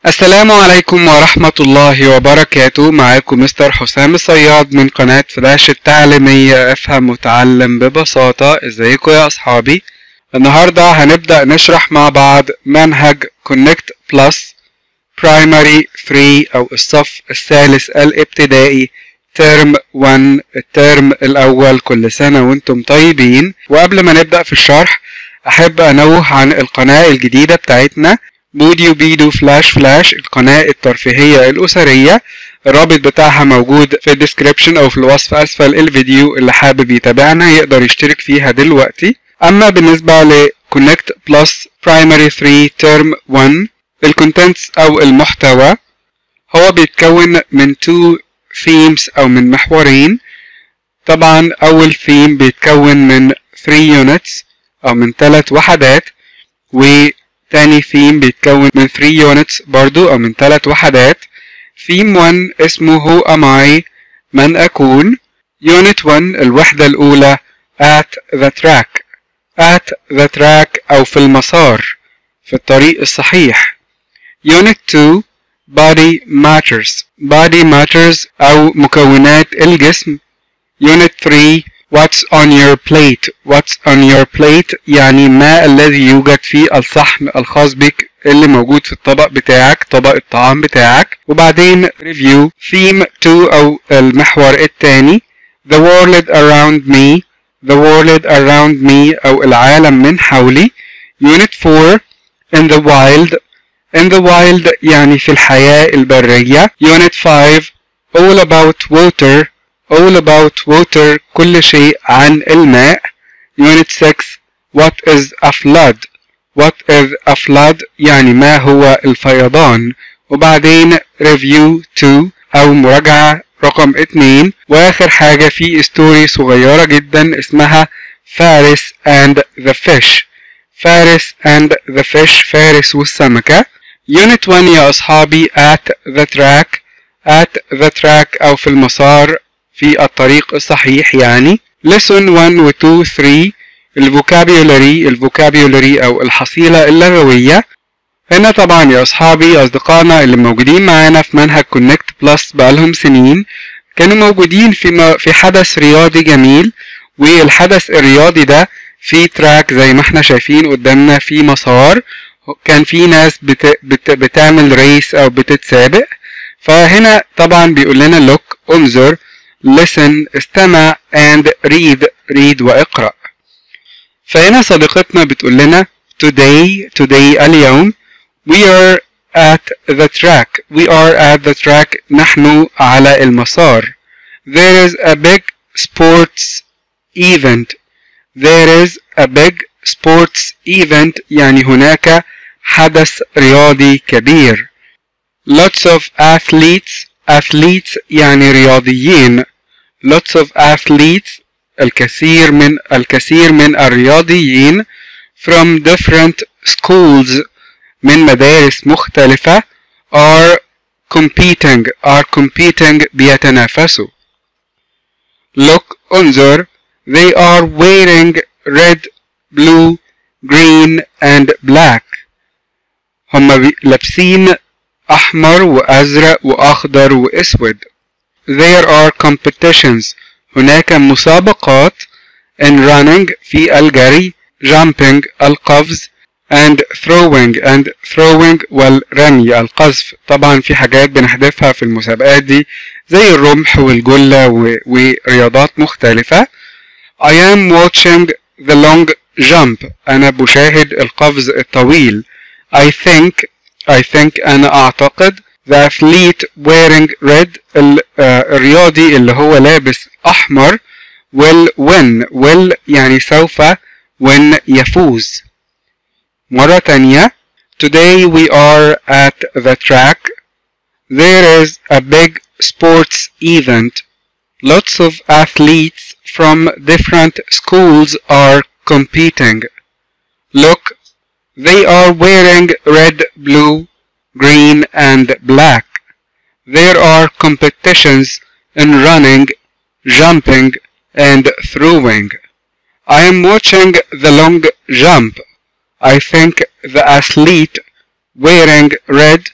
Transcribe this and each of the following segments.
السلام عليكم ورحمة الله وبركاته معاكم مستر حسام الصياد من قناة فلاش التعليمية افهم وتعلم ببساطة ازيكم يا اصحابي النهاردة هنبدأ نشرح مع بعض منهج Connect Plus Primary 3 او الصف الثالث الابتدائي ترم 1 الترم الاول كل سنة وانتم طيبين وقبل ما نبدأ في الشرح احب انوه عن القناة الجديدة بتاعتنا بوديو بيدو فلاش فلاش القناة الترفيهية الأسرية الرابط بتاعها موجود في الديسكريبشن أو في الوصف أسفل الفيديو اللي حابب يتابعنا يقدر يشترك فيها دلوقتي أما بالنسبة ل Connect Plus Primary 3 Term 1 الكونتنتس أو المحتوى هو بيتكون من two themes أو من محورين طبعا أول theme بيتكون من 3 units أو من ثلاث وحدات و تاني ثيم بيتكون من 3 units برضو أو من 3 وحدات ثيم 1 اسمه Who am I من أكون Unit 1 الوحدة الأولى at the track at the track أو في المسار في الطريق الصحيح Unit 2 Body matters Body matters أو مكونات الجسم Unit 3 What's on your plate What's on your plate يعني ما الذي يوجد في الصحن الخاص بك اللي موجود في الطبق بتاعك طبق الطعام بتاعك وبعدين review theme 2 أو المحور الثاني The world around me The world around me أو العالم من حولي Unit 4 In the wild In the wild يعني في الحياة البرية Unit 5 All about water all about water كل شيء عن الماء unit 6 what is a flood what is a flood يعني ما هو الفيضان وبعدين review 2 أو مراجعة رقم 2 وآخر حاجة في ستوري صغيرة جدا اسمها فارس and the fish فارس and the fish فارس والسمكة unit 1 يا أصحابي at the track at the track أو في المسار في الطريق الصحيح يعني lesson 1 و 2 3 الفوكابيولاري الفوكابيولاري او الحصيلة اللغوية هنا طبعا يا اصحابي اصدقائنا اللي موجودين معانا في منهج كونكت بلس بقالهم سنين كانوا موجودين في في حدث رياضي جميل والحدث الرياضي ده في تراك زي ما احنا شايفين قدامنا في مسار كان في ناس بت بت بتعمل ريس او بتتسابق فهنا طبعا بيقول لنا لوك انظر listen استمع and read read واقرأ فهنا صديقتنا بتقول لنا today today اليوم we are at the track we are at the track نحن على المسار there is a big sports event there is a big sports event يعني هناك حدث رياضي كبير lots of athletes athletes يعني رياضيين lots of athletes الكثير من الكثير من الرياضيين from different schools من مدارس مختلفة are competing are competing بيتنافسوا look انظر they are wearing red blue green and black هم لابسين أحمر وأزرق وأخضر وأسود there are competitions هناك مسابقات in running في الجري jumping القفز and throwing and throwing والرمي القذف طبعا في حاجات بنحذفها في المسابقات دي زي الرمح والجلة ورياضات مختلفة I am watching the long jump أنا بشاهد القفز الطويل I think I think أنا أعتقد the athlete wearing red الرياضي اللي هو لابس أحمر will win will يعني سوف win يفوز مرة تانية today we are at the track there is a big sports event lots of athletes from different schools are competing look they are wearing red blue green and black. There are competitions in running, jumping, and throwing. I am watching the long jump. I think the athlete wearing red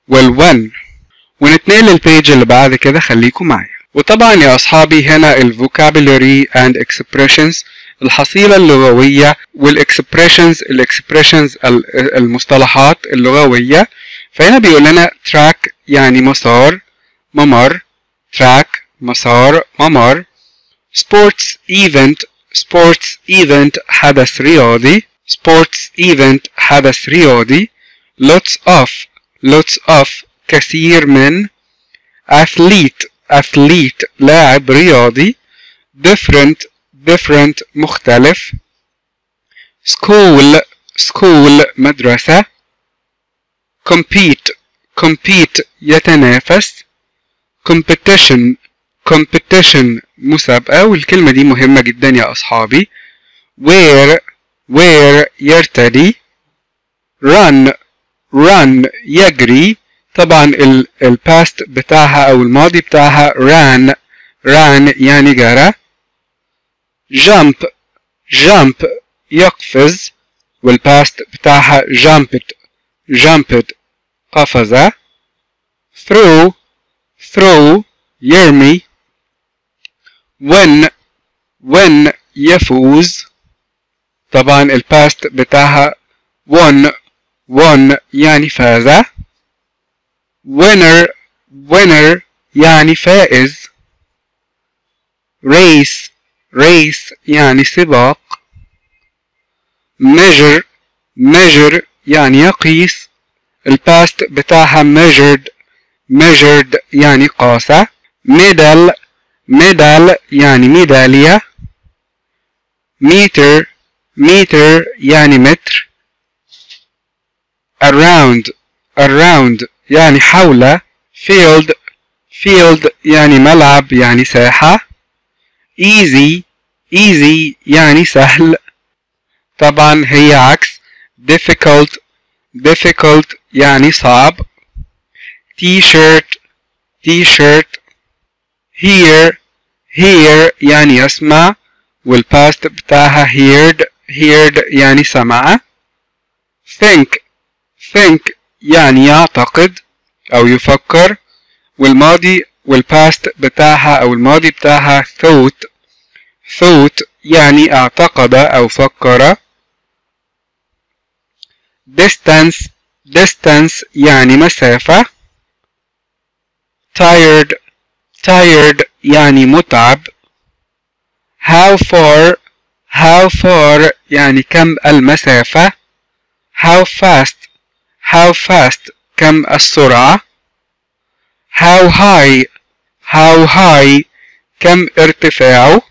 والون ونتنقل للبيج اللي بعد كده خليكم معايا وطبعا يا أصحابي هنا ال vocabulary and expressions الحصيلة اللغوية والاكسبريشنز الاكسبريشنز المصطلحات اللغوية فهنا بيقول لنا track يعني مسار ممر track مسار ممر sports event sports event حدث رياضي sports event حدث رياضي lots of lots of كثير من athlete athlete لاعب رياضي different different مختلف school school مدرسة compete compete يتنافس competition competition مسابقة والكلمة دي مهمة جدا يا أصحابي where where يرتدي run run يجري طبعا ال الباست بتاعها أو الماضي بتاعها ran ran يعني جرى jump jump يقفز والباست بتاعها jumped jumped قفز throw throw يرمي win win يفوز طبعا الباست بتاعها won won يعني فاز winner winner يعني فائز race race يعني سباق measure measure يعني يقيس الباست بتاعها measured measured يعني قاسة medal medal يعني ميدالية meter meter يعني متر around around يعني حول field field يعني ملعب يعني ساحة easy easy يعني سهل طبعا هي عكس difficult difficult يعني صعب t-shirt t-shirt hear hear يعني يسمع والباست بتاعها heard heard يعني سمع think think يعني يعتقد أو يفكر والماضي والباست بتاعها أو الماضي بتاعها thought thought يعني اعتقد أو فكر distance distance يعني مسافة tired tired يعني متعب how far how far يعني كم المسافة how fast how fast كم السرعة how high how high كم ارتفاعه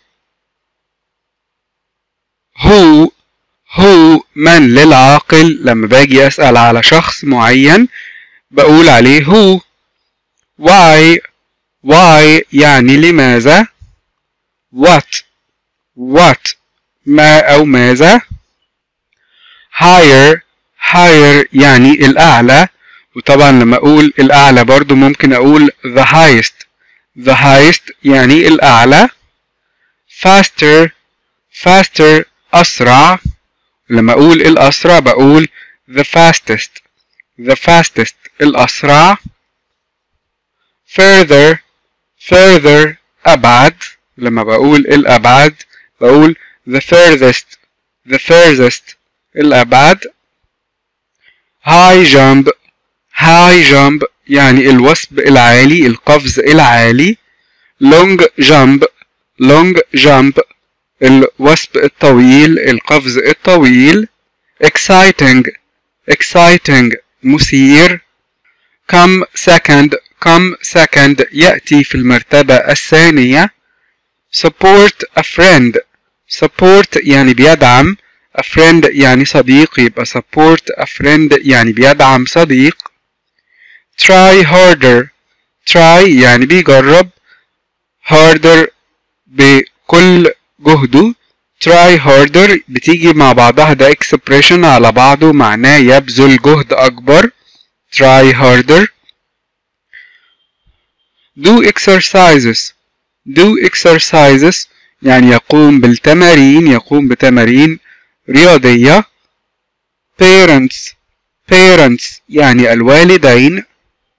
who who من للعاقل لما باجي أسأل على شخص معين بقول عليه who why why يعني لماذا what what ما أو ماذا higher higher يعني الأعلى وطبعا لما أقول الأعلى برضو ممكن أقول the highest the highest يعني الأعلى faster faster أسرع لما أقول الأسرع بقول the fastest the fastest الأسرع further further أبعد لما بقول الأبعد بقول the furthest the furthest الأبعد high jump high jump يعني الوثب العالي القفز العالي long jump long jump الوثب الطويل القفز الطويل exciting exciting مثير come second come second يأتي في المرتبة الثانية support a friend support يعني بيدعم a friend يعني صديق يبقى support a friend يعني بيدعم صديق try harder try يعني بيجرب harder بكل جهده try harder بتيجي مع بعضها ده expression على بعضه معناه يبذل جهد أكبر try harder do exercises do exercises يعني يقوم بالتمارين يقوم بتمارين رياضية parents parents يعني الوالدين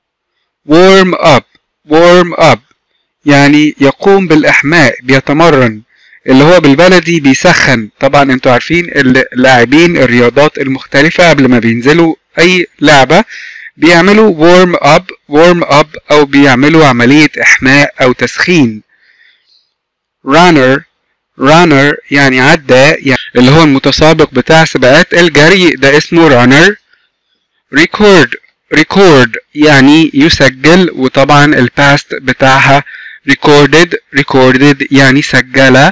warm up warm up يعني يقوم بالإحماء بيتمرن اللي هو بالبلدي بيسخن طبعا انتوا عارفين اللاعبين الرياضات المختلفة قبل ما بينزلوا أي لعبة بيعملوا warm up warm up أو بيعملوا عملية إحماء أو تسخين runner runner يعني عداء يعني اللي هو المتسابق بتاع سباقات الجري ده اسمه runner record record يعني يسجل وطبعا الباست بتاعها recorded recorded يعني سجلة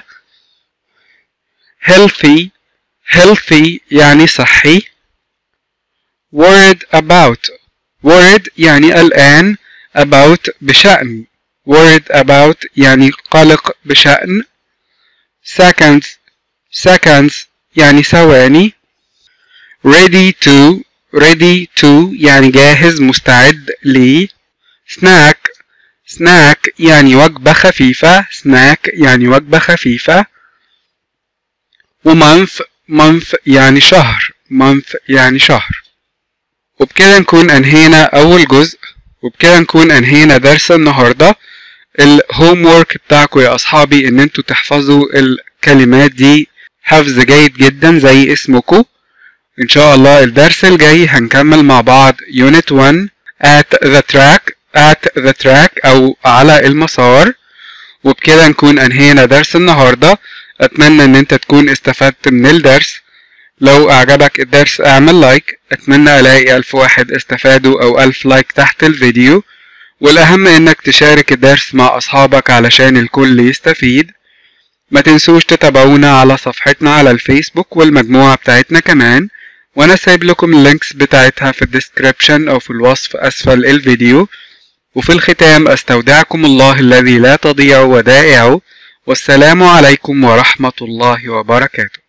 healthy healthy يعني صحي worried about worried يعني الآن about بشأن worried about يعني قلق بشأن seconds seconds يعني ثواني ready to ready to يعني جاهز مستعد ل snack snack يعني وجبة خفيفة snack يعني وجبة خفيفة وmonth month يعني شهر month يعني شهر وبكده نكون أنهينا أول جزء وبكده نكون أنهينا درس النهاردة الهوم وورك بتاعكم يا أصحابي إن انتوا تحفظوا الكلمات دي حفظ جيد جدا زي اسمكم إن شاء الله الدرس الجاي هنكمل مع بعض Unit 1 at the track at the track أو على المسار وبكده نكون أنهينا درس النهاردة أتمنى إن أنت تكون استفدت من الدرس لو أعجبك الدرس اعمل لايك أتمنى ألاقي ألف واحد استفادوا أو ألف لايك تحت الفيديو والأهم إنك تشارك الدرس مع أصحابك علشان الكل يستفيد ما تنسوش تتابعونا على صفحتنا على الفيسبوك والمجموعة بتاعتنا كمان وانا سايب لكم اللينكس بتاعتها في الديسكريبشن او في الوصف اسفل الفيديو وفي الختام استودعكم الله الذي لا تضيع ودائعه والسلام عليكم ورحمة الله وبركاته